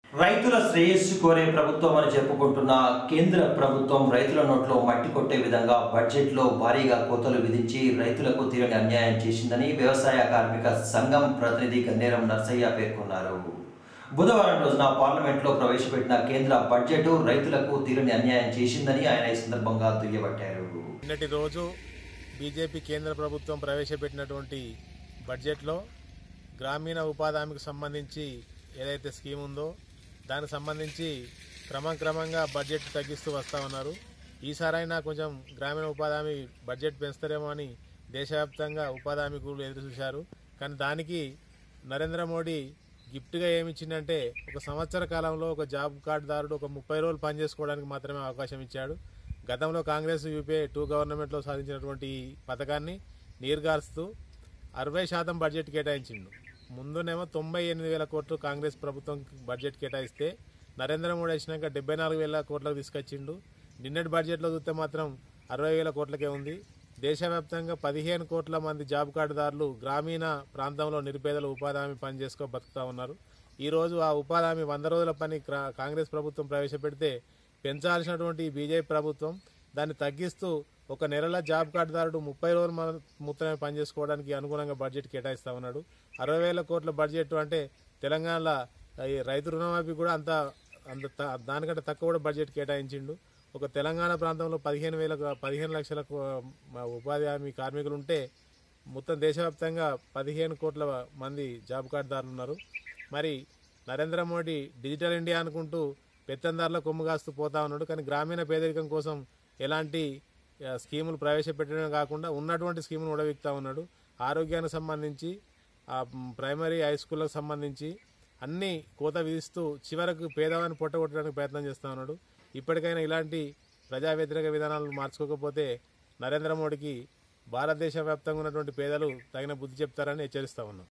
రైతుల శ్రేయస్సు కోరే ప్రభుత్వం అని చెప్పుకుంటున్న కేంద్ర ప్రభుత్వం రైతుల నోట్లో మట్టి కొట్టే విధంగా బడ్జెట్లో భారీగా కోతలు విధించి రైతులకు తీరని అన్యాయం చేసిందని వ్యవసాయ కార్మిక సంఘం ప్రతినిధి గన్నేరం నర్సయ్య పేర్కొన్నారు బుధవారం రోజున పార్లమెంట్లో ప్రవేశపెట్టిన కేంద్ర బడ్జెట్ రైతులకు తీరని అన్యాయం చేసిందని ఆయన ఈ సందర్భంగా దుయ్యబట్టారు నిన్నటి రోజు బీజేపీ కేంద్ర ప్రభుత్వం ప్రవేశపెట్టినటువంటి బడ్జెట్లో గ్రామీణ ఉపాధి హామీకి సంబంధించి ఏదైతే స్కీమ్ ఉందో దానికి సంబంధించి క్రమక్రమంగా బడ్జెట్ తగ్గిస్తూ వస్తా ఉన్నారు ఈసారైనా కొంచెం గ్రామీణ ఉపాధి హామీ బడ్జెట్ పెంచుతారేమో అని దేశవ్యాప్తంగా ఉపాధి హామీ కూలీలు ఎదురు చూశారు కానీ దానికి నరేంద్ర మోడీ గిఫ్ట్గా ఏమి ఇచ్చిందంటే ఒక సంవత్సర కాలంలో ఒక జాబ్ కార్డుదారుడు ఒక ముప్పై రోజులు పనిచేసుకోవడానికి మాత్రమే అవకాశం ఇచ్చాడు గతంలో కాంగ్రెస్ యూపీఏ టూ గవర్నమెంట్లో సాధించినటువంటి ఈ పథకాన్ని నీరుగారుస్తూ అరవై శాతం బడ్జెట్ కేటాయించిండు ముందునేమో తొంభై ఎనిమిది వేల కోట్లు కాంగ్రెస్ ప్రభుత్వం బడ్జెట్ కేటాయిస్తే నరేంద్ర మోడీ వచ్చినాక డెబ్బై నాలుగు వేల కోట్లకు తీసుకొచ్చిండు నిన్నటి బడ్జెట్లో చూస్తే మాత్రం అరవై వేల కోట్లకే ఉంది దేశవ్యాప్తంగా పదిహేను కోట్ల మంది జాబ్ కార్డుదారులు గ్రామీణ ప్రాంతంలో నిరుపేదలు ఉపాధి హామీ పని చేసుకో బతుకుతా ఉన్నారు ఈ రోజు ఆ ఉపాధి హామీ వంద రోజుల పని క్రా- కాంగ్రెస్ ప్రభుత్వం ప్రవేశపెడితే పెంచాల్సినటువంటి ఈ బీజేపీ ప్రభుత్వం దాన్ని తగ్గిస్తూ ఒక నెలల జాబ్ కార్డుదారుడు ముప్పై రోజులు మా- మాత్రమే పనిచేసుకోవడానికి అనుగుణంగా బడ్జెట్ కేటాయిస్తా ఉన్నాడు అరవై వేల కోట్ల బడ్జెట్ అంటే తెలంగాణలో ఈ రైతు రుణమాఫీ కూడా అంత అంత త- దానికంటే తక్కువ కూడా బడ్జెట్ కేటాయించిండు ఒక తెలంగాణ ప్రాంతంలో పదిహేను వేల పదిహేను లక్షల కో- మా ఉపాధి హామీ కార్మికులు ఉంటే మొత్తం దేశవ్యాప్తంగా పదిహేను కోట్ల మంది జాబ్ కార్డుదారులు ఉన్నారు మరి నరేంద్ర మోడీ డిజిటల్ ఇండియా అనుకుంటూ పెత్తందారుల కొమ్ము కాస్తూ పోతా ఉన్నాడు కానీ గ్రామీణ పేదరికం కోసం ఎలాంటి ఆ, స్కీములు ప్రవేశపెట్టడమే కాకుండా ఉన్నటువంటి స్కీములు ఉడవిక్తా ఉన్నాడు ఆరోగ్యానికి సంబంధించి ఆ, మ్, ప్రైమరీ హై స్కూళ్ళకు సంబంధించి అన్ని కోత విధిస్తూ చివరకు పేదవాన్ని పొట్టగొట్టడానికి ప్రయత్నం చేస్తా ఉన్నాడు ఇప్పటికైనా ఇలాంటి ప్రజా వ్యతిరేక విధానాలు మార్చుకోకపోతే నరేంద్ర మోడీకి భారతదేశ వ్యాప్తంగా ఉన్నటువంటి పేదలు తగిన బుద్ధి చెప్తారని హెచ్చరిస్తా ఉన్నాం